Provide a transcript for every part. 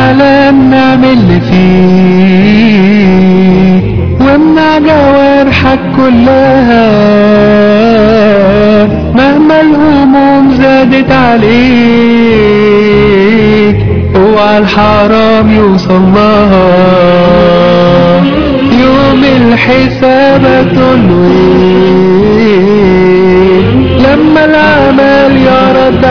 على النعم اللي فيه وامنع جوارحك كلها مهما الهموم زادت عليك اوعى الحرام يوصل لها يوم الحساب تنوي لما العمل يرد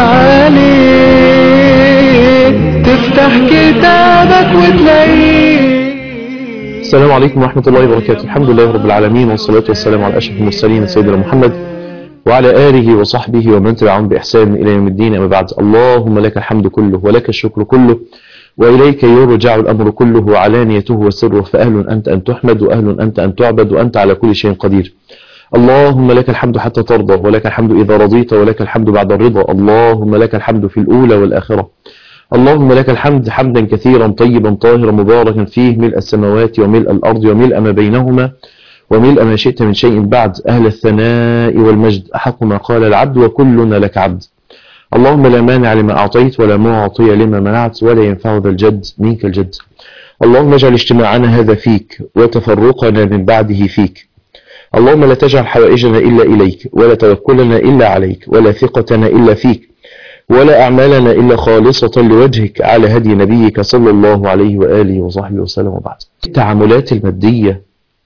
عليك تفتح كتابك وتلاقيه السلام عليكم ورحمة الله وبركاته الحمد لله رب العالمين والصلاة والسلام على أشرف المرسلين سيدنا محمد وعلى آله وصحبه ومن تبعهم بإحسان إلى يوم الدين أما بعد اللهم لك الحمد كله ولك الشكر كله وإليك يرجع الأمر كله وعلانيته وسره فأهل أنت أن تحمد وأهل أنت أن تعبد وأنت على كل شيء قدير اللهم لك الحمد حتى ترضى ولك الحمد إذا رضيت ولك الحمد بعد الرضا اللهم لك الحمد في الأولى والآخرة اللهم لك الحمد حمدا كثيرا طيبا طاهرا مباركا فيه ملء السماوات وملء الأرض وملء ما بينهما وملء ما شئت من شيء بعد أهل الثناء والمجد أحق ما قال العبد وكلنا لك عبد اللهم لا مانع لما أعطيت ولا معطي لما منعت ولا ينفع ذا الجد منك الجد اللهم اجعل اجتماعنا هذا فيك وتفرقنا من بعده فيك اللهم لا تجعل حوائجنا إلا إليك ولا توكلنا إلا عليك ولا ثقتنا إلا فيك ولا أعمالنا إلا خالصة لوجهك على هدي نبيك صلى الله عليه وآله وصحبه وسلم وبعد التعاملات المادية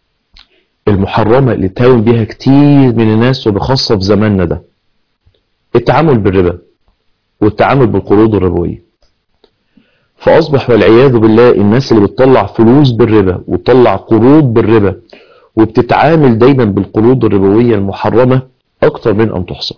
المحرمة اللي تهاون بها كتير من الناس وبخاصة في زماننا ده التعامل بالربا والتعامل بالقروض الربوية فأصبح والعياذ بالله الناس اللي بتطلع فلوس بالربا وتطلع قروض بالربا وبتتعامل دايما بالقروض الربوية المحرمة أكتر من أن تحصى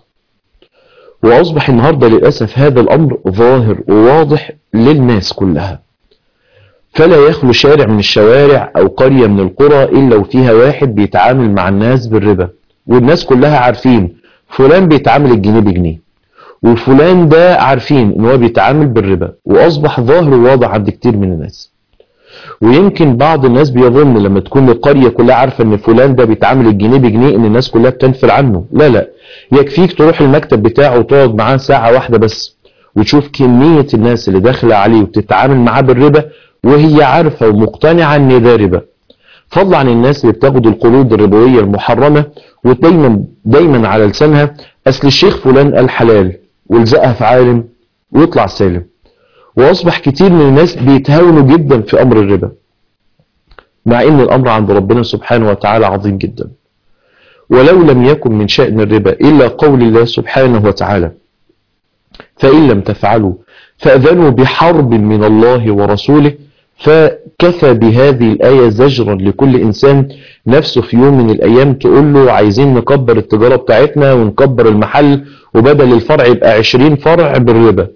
وأصبح النهاردة للأسف هذا الأمر ظاهر وواضح للناس كلها فلا يخلو شارع من الشوارع أو قرية من القرى إلا وفيها واحد بيتعامل مع الناس بالربا والناس كلها عارفين فلان بيتعامل الجنيه بجنيه وفلان ده عارفين ان هو بيتعامل بالربا واصبح ظاهر وواضح عند كتير من الناس ويمكن بعض الناس بيظن لما تكون القرية كلها عارفة ان فلان ده بيتعامل الجنيه بجنيه ان الناس كلها بتنفر عنه لا لا يكفيك تروح المكتب بتاعه وتقعد معاه ساعة واحدة بس وتشوف كمية الناس اللي داخلة عليه وبتتعامل معاه بالربا وهي عارفة ومقتنعة ان ده ربا فضلا عن الناس اللي بتاخد القروض الربوية المحرمة ودايما دايما على لسانها اصل الشيخ فلان قال حلال والزقها في عالم ويطلع سالم واصبح كتير من الناس بيتهاونوا جدا في امر الربا مع ان الامر عند ربنا سبحانه وتعالى عظيم جدا ولو لم يكن من شأن الربا الا قول الله سبحانه وتعالى فان لم تفعلوا فاذنوا بحرب من الله ورسوله فكفى بهذه الآية زجرا لكل إنسان نفسه في يوم من الأيام تقول له عايزين نكبر التجارة بتاعتنا ونكبر المحل وبدل الفرع يبقى عشرين فرع بالربا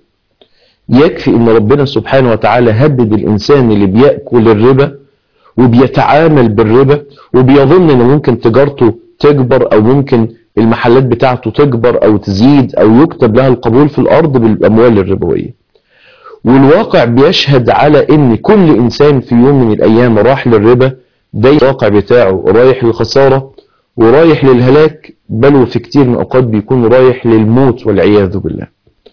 يكفي ان ربنا سبحانه وتعالى هدد الإنسان اللي بيأكل الربا وبيتعامل بالربا وبيظن ان ممكن تجارته تكبر او ممكن المحلات بتاعته تكبر او تزيد او يكتب لها القبول في الارض بالاموال الربويه والواقع بيشهد على ان كل انسان في يوم من الايام راح للربا ده الواقع بتاعه رايح للخسارة ورايح للهلاك بل وفي كتير من الاوقات بيكون رايح للموت والعياذ بالله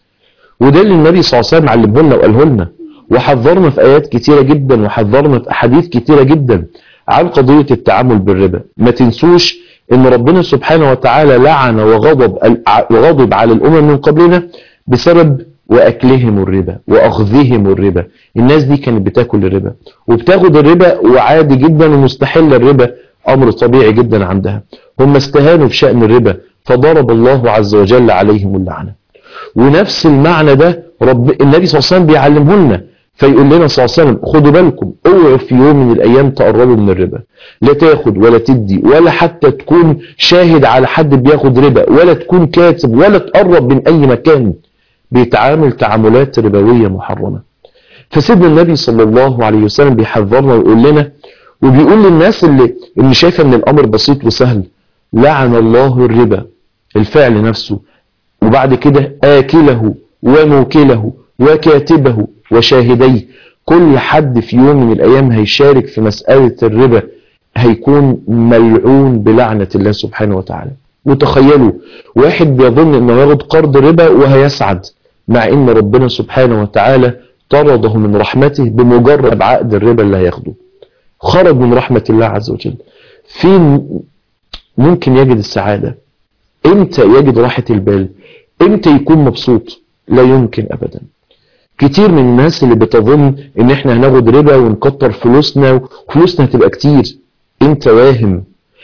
وده اللي النبي صلى الله عليه وسلم علمه لنا وقاله لنا وحذرنا في ايات كتيرة جدا وحذرنا في احاديث كتيرة جدا عن قضية التعامل بالربا ما تنسوش ان ربنا سبحانه وتعالى لعن وغضب وغضب على الامم من قبلنا بسبب واكلهم الربا واخذهم الربا الناس دي كانت بتاكل الربا وبتاخد الربا وعادي جدا ومستحل الربا امر طبيعي جدا عندها هم استهانوا بشأن الربا فضرب الله عز وجل عليهم اللعنة ونفس المعنى ده رب النبي صلى الله عليه وسلم بيعلمه لنا فيقول لنا صلى الله عليه وسلم خدوا بالكم اوعوا في يوم من الايام تقربوا من الربا لا تاخد ولا تدي ولا حتى تكون شاهد على حد بياخد ربا ولا تكون كاتب ولا تقرب من اي مكان بيتعامل تعاملات ربوية محرمة فسيدنا النبي صلى الله عليه وسلم بيحذرنا ويقول لنا وبيقول للناس اللي, اللي شايفة ان الامر بسيط وسهل لعن الله الربا الفعل نفسه وبعد كده آكله وموكله وكاتبه وشاهديه كل حد في يوم من الأيام هيشارك في مسألة الربا هيكون ملعون بلعنة الله سبحانه وتعالى وتخيلوا واحد بيظن انه ياخد قرض ربا وهيسعد مع ان ربنا سبحانه وتعالى طرده من رحمته بمجرد عقد الربا اللي هياخده خرج من رحمة الله عز وجل فين ممكن يجد السعادة امتى يجد راحة البال امتى يكون مبسوط لا يمكن ابدا كتير من الناس اللي بتظن ان احنا هناخد ربا ونكتر فلوسنا وفلوسنا هتبقى كتير انت واهم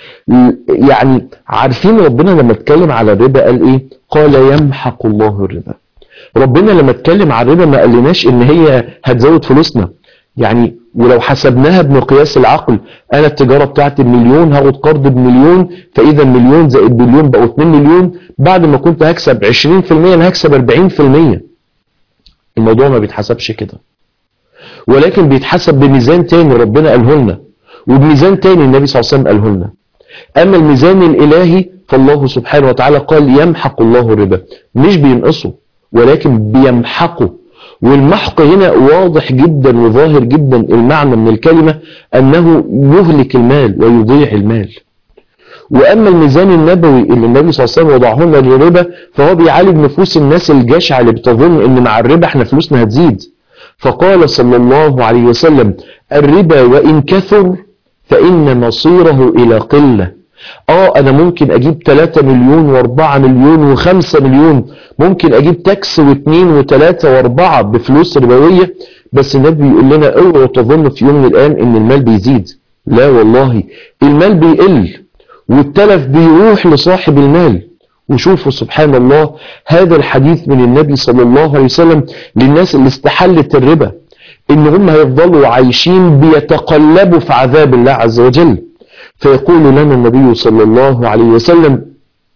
يعني عارفين ربنا لما اتكلم على الربا قال ايه قال يمحق الله الربا ربنا لما اتكلم على الربا ما قالناش ان هي هتزود فلوسنا يعني ولو حسبناها بمقياس العقل انا التجاره بتاعتي بمليون هاخد قرض بمليون فاذا مليون زائد مليون بقوا 2 مليون بعد ما كنت هكسب 20% انا هكسب 40% الموضوع ما بيتحسبش كده ولكن بيتحسب بميزان تاني ربنا قاله لنا وبميزان تاني النبي صلى الله عليه وسلم قاله لنا اما الميزان الالهي فالله سبحانه وتعالى قال يمحق الله الربا مش بينقصه ولكن بيمحقه والمحق هنا واضح جدا وظاهر جدا المعنى من الكلمة أنه يهلك المال ويضيع المال وأما الميزان النبوي اللي النبي صلى الله عليه وسلم وضعه لنا للربا فهو بيعالج نفوس الناس الجشعة اللي بتظن أن مع الربا احنا فلوسنا هتزيد فقال صلى الله عليه وسلم الربا وإن كثر فإن مصيره إلى قلة اه انا ممكن اجيب 3 مليون و4 مليون و5 مليون ممكن اجيب تاكس و2 و3 و4 بفلوس ربوية بس النبي بيقول لنا اوعوا تظن في يوم من الايام ان المال بيزيد لا والله المال بيقل والتلف بيروح لصاحب المال وشوفوا سبحان الله هذا الحديث من النبي صلى الله عليه وسلم للناس اللي استحلت الربا ان هم هيفضلوا عايشين بيتقلبوا في عذاب الله عز وجل فيقول لنا النبي صلى الله عليه وسلم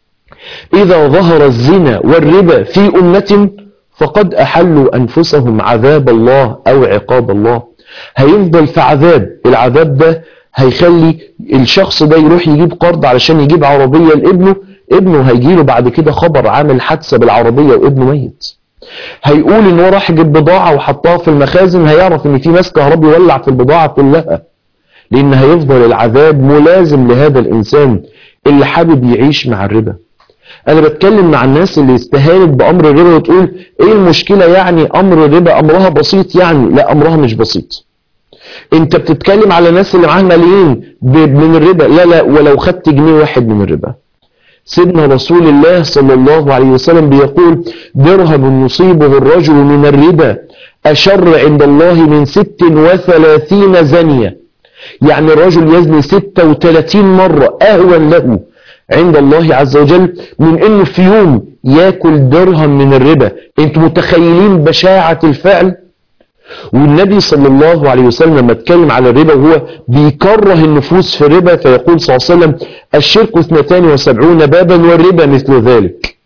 إذا ظهر الزنا والربا في أمة فقد أحلوا أنفسهم عذاب الله أو عقاب الله هيفضل في عذاب العذاب ده هيخلي الشخص ده يروح يجيب قرض علشان يجيب عربية لابنه ابنه هيجيله بعد كده خبر عامل حادثة بالعربية وابنه ميت هيقول ان هو راح يجيب بضاعة وحطها في المخازن هيعرف ان في ناس كهربي يولع في البضاعة كلها لان هيفضل العذاب ملازم لهذا الانسان اللي حابب يعيش مع الربا انا بتكلم مع الناس اللي استهانت بامر الربا وتقول ايه المشكلة يعني امر الربا امرها بسيط يعني لا امرها مش بسيط انت بتتكلم على الناس اللي معاها ملايين من الربا لا لا ولو خدت جنيه واحد من الربا سيدنا رسول الله صلى الله عليه وسلم بيقول درهم يصيبه الرجل من الربا أشر عند الله من ست وثلاثين زنية يعني الرجل يزني ستة وثلاثين مرة أهون له عند الله عز وجل من انه في يوم ياكل درهم من الربا انتم متخيلين بشاعة الفعل والنبي صلى الله عليه وسلم لما اتكلم على الربا وهو بيكره النفوس في الربا فيقول صلى الله عليه وسلم الشرك اثنتان وسبعون بابا والربا مثل ذلك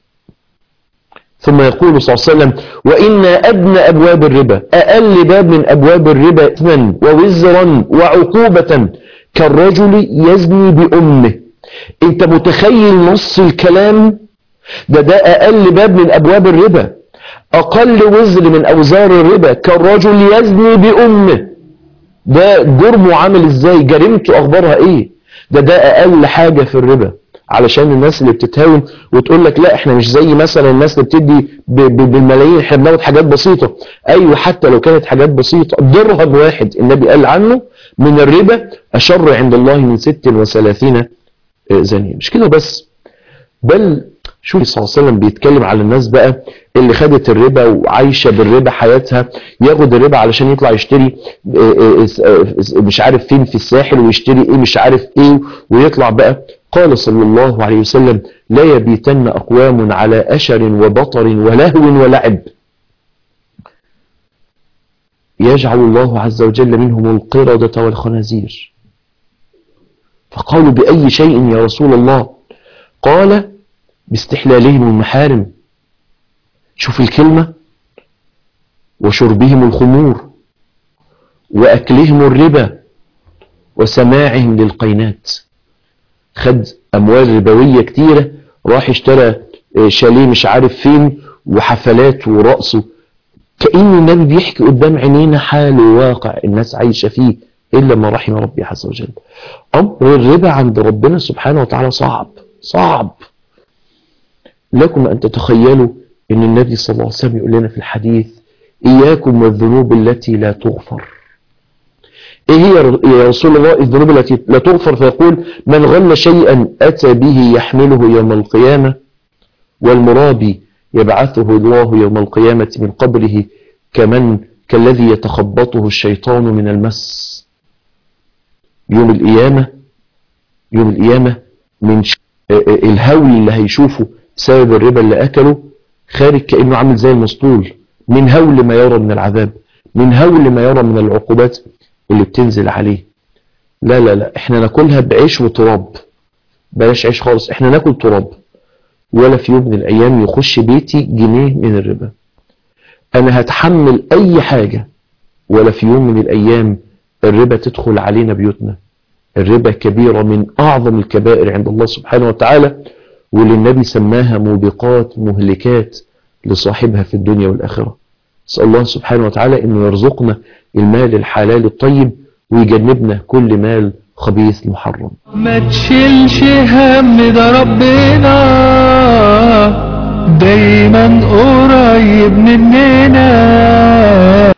ثم يقول صلى الله عليه وسلم وإن أدنى أبواب الربا أقل باب من أبواب الربا إثما ووزرا وعقوبة كالرجل يزني بأمه انت متخيل نص الكلام ده ده أقل باب من أبواب الربا أقل وزر من أوزار الربا كالرجل يزني بأمه ده جرمه عامل ازاي جريمته أخبارها ايه ده ده أقل حاجة في الربا علشان الناس اللي بتتهاون وتقول لك لا احنا مش زي مثلا الناس اللي بتدي بالملايين احنا بناخد حاجات بسيطة ايوه حتى لو كانت حاجات بسيطة درهم واحد النبي قال عنه من الربا أشر عند الله من ست وثلاثين زانية مش كده بس بل شوف صلى الله عليه وسلم بيتكلم على الناس بقى اللي خدت الربا وعايشة بالربا حياتها ياخد الربا علشان يطلع يشتري مش عارف فين في الساحل ويشتري ايه مش عارف ايه ويطلع بقى قال صلى الله عليه وسلم لا يبيتن أقوام على أشر وبطر ولهو ولعب يجعل الله عز وجل منهم القردة والخنازير فقالوا بأي شيء يا رسول الله قال باستحلالهم المحارم شوف الكلمة وشربهم الخمور وأكلهم الربا وسماعهم للقينات خد أموال ربوية كتيرة راح اشترى شاليه مش عارف فين وحفلات ورقصه كأن النبي بيحكي قدام عينينا حال وواقع الناس عايشة فيه إلا ما رحم ربي عز وجل أمر الربا عند ربنا سبحانه وتعالى صعب صعب لكم أن تتخيلوا أن النبي صلى الله عليه وسلم يقول لنا في الحديث إياكم والذنوب التي لا تغفر إيه هي يا رسول الله الذنوب التي لا تغفر فيقول من غل شيئا أتى به يحمله يوم القيامة والمرابي يبعثه الله يوم القيامة من قبره كمن كالذي يتخبطه الشيطان من المس يوم القيامة يوم القيامة من ش... الهول اللي هيشوفه بسبب الربا اللي أكله خارج كأنه عامل زي المسطول من هول ما يرى من العذاب من هول ما يرى من العقوبات اللي بتنزل عليه لا لا لا احنا ناكلها بعيش وتراب بلاش عيش خالص احنا ناكل تراب ولا في يوم من الايام يخش بيتي جنيه من الربا انا هتحمل اي حاجة ولا في يوم من الايام الربا تدخل علينا بيوتنا الربا كبيرة من اعظم الكبائر عند الله سبحانه وتعالى واللي النبي سماها موبقات مهلكات لصاحبها في الدنيا والآخرة اسأل الله سبحانه وتعالى انه يرزقنا المال الحلال الطيب ويجنبنا كل مال خبيث محرم ما تشيلش هم ده ربنا دايما قريب مننا